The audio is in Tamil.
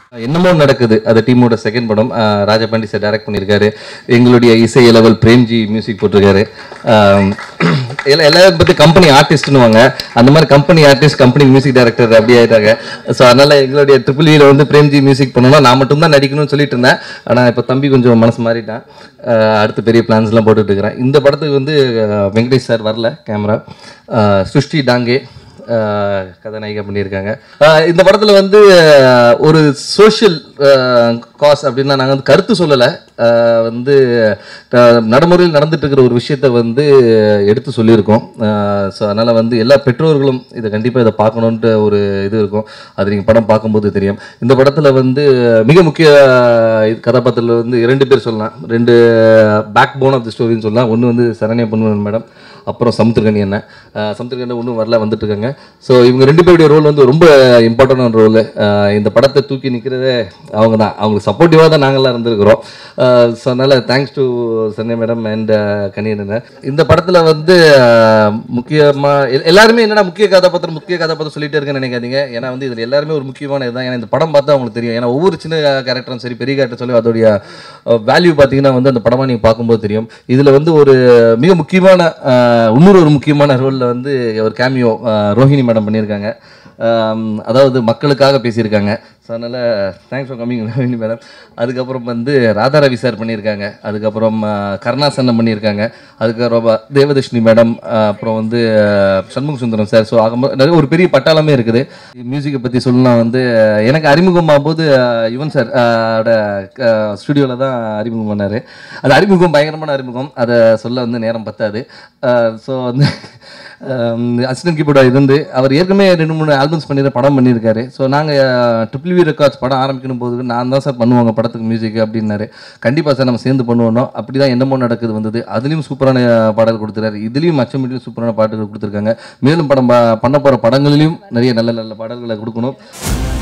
என்னமோ நடக்குது அது டீமோட செகண்ட் படம் அஹ் ராஜபாண்டி சார் டைரக்ட் பண்ணியிருக்காரு எங்களுடைய இசை லெவல் பிரேம்ஜி மியூசிக் போட்டிருக்காரு அஹ் எல்லா எல்லாரும் பற்றி கம்பெனி ஆர்டிஸ்ட்னுவாங்க அந்த மாதிரி company artist company music director அப்படி ஆயிட்டாங்க ஸோ அதனால எங்களுடைய ட்ரிபிள் ல வந்து பிரேம்ஜி மியூசிக் பண்ணணும் நான் மட்டும் தான் நடிக்கணும்னு சொல்லிட்டு இருந்தேன் ஆனால் இப்போ தம்பி கொஞ்சம் மனசு மாறிட்டான் அஹ் அடுத்து பெரிய பிளான்ஸ்லாம் போட்டுட்டு இருக்கிறேன் இந்த படத்துக்கு வந்து அஹ் வெங்கடேஷ் சார் வரல கேமரா சுஷ்டி டாங்கே ஆஹ் கதாநாயகா பண்ணியிருக்காங்க ஆஹ் இந்த படத்தில் வந்து ஆஹ் ஒரு சோஷியல் காஸ் அப்படின்னா நாங்கள் வந்து கருத்து சொல்லலை ஆஹ் வந்து ஆஹ் நடைமுறையில் நடந்துட்டு இருக்கிற ஒரு விஷயத்த வந்து எடுத்து சொல்லியிருக்கோம் ஸோ அதனால் வந்து எல்லா பெற்றோர்களும் இதை கண்டிப்பாக இதை பார்க்கணுன்ட்டு ஒரு இது இருக்கும் அது நீங்கள் படம் பார்க்கும்போது தெரியும் இந்த படத்தில் வந்து மிக முக்கிய இது கதாபாத்திரத்தில் வந்து இரண்டு பேர் சொல்லலாம் ரெண்டு பேக் போன் ஆஃப் தி ஸ்டோரின்னு சொல்லலாம் ஒன்று வந்து சரண்யா பொன்வன் மேடம் அப்புறம் சமுத்திரகனி என்ன சமுத்திரகனி ஒன்றும் வரல வந்துட்டு இருக்காங்க ஸோ இவங்க ரெண்டு பேருடைய ரோல் வந்து ரொம்ப இம்பார்ட்டண்டான ரோல் இந்த படத்தை தூக்கி நிற்கிறதே அவங்க தான் அவங்களுக்கு சப்போர்ட்டிவாக தான் நாங்கள்லாம் இருந்திருக்கிறோம் ஸோ அதனால் thanks to Sanya madam and Kaniyan இந்த படத்தில் வந்து முக்கியமாக எல்லாருமே என்னடா முக்கிய கதாபாத்திரம் முக்கிய கதாபாத்திரம் சொல்லிட்டே இருக்கேன்னு நினைக்காதீங்க ஏன்னா வந்து இதில் எல்லாருமே ஒரு முக்கியமான இதுதான் ஏன்னா இந்த படம் பார்த்தா அவங்களுக்கு தெரியும் ஏன்னா ஒவ்வொரு சின்ன கேரக்டரும் சரி பெரிய கேரக்டர் சொல்லி அதோடைய வேல்யூ பார்த்தீங்கன்னா வந்து அந்த படமாக நீங்கள் பார்க்கும்போது தெரியும் இதில் வந்து ஒரு மிக முக்கியமான அஹ், இன்னொரு ஒரு முக்கியமான ரோலில் வந்து ஒரு கேமியோ ரோஹிணி மேடம் பண்ணியிருக்காங்க ஆம், அதாவது மக்களுக்காக பேசியிருக்காங்க ஸோ அதனால் thanks for coming Rohini madam அதுக்கப்புறம் வந்து ராதா ரவி சார் பண்ணியிருக்காங்க அதுக்கப்புறம் அஹ், கருணாசன்னம் பண்ணியிருக்காங்க அதுக்கப்புறம் தேவதர்ஷினி மேடம் அப்புறம் வந்து அஹ், சண்முக சுந்தரம் சார் ஸோ ஆகும்போது நிறைய ஒரு பெரிய பட்டாளமே இருக்குது மியூசிக்கை பற்றி சொல்லணும்னா வந்து அஹ், எனக்கு அறிமுகமாகும் போது அஹ், யுவன் சார் ஸ்டுடியோவில் தான் அறிமுகம் பண்ணார் அது அறிமுகம் பயங்கரமான அறிமுகம் அதை சொல்ல வந்து நேரம் பத்தாது ஸோ வந்து அசிஸ்டன்ட் கீபோர்டாக இருந்து அவர் ஏற்கனவே ரெண்டு மூணு ஆல்பம்ஸ் பண்ணியிருக்க படம் பண்ணியிருக்காரு ஸோ நாங்கள் ட்ரிபிள் வி ரெக்கார்ட்ஸ் படம் ஆரம்பிக்கணும் போது நான் தான் சார் பண்ணுவாங்க படத்துக்கு மியூசிக் அப்படின்னாரு கண்டிப்பாக சார் நம்ம சேர்ந்து பண்ணுவோம் அப்படி தான் என்னமோ நடக்குது வந்தது அதுலேயும் சூப்பரான பாடல் கொடுத்துறாரு இதுலேயும் அச்சமிட்லையும் சூப்பரான பாட்டுகள் கொடுத்துருக்காங்க மேலும் படம் ப- பண்ண போகிற படங்களிலும் நிறைய நல்ல நல்ல பாடல்களை கொடுக்கணும்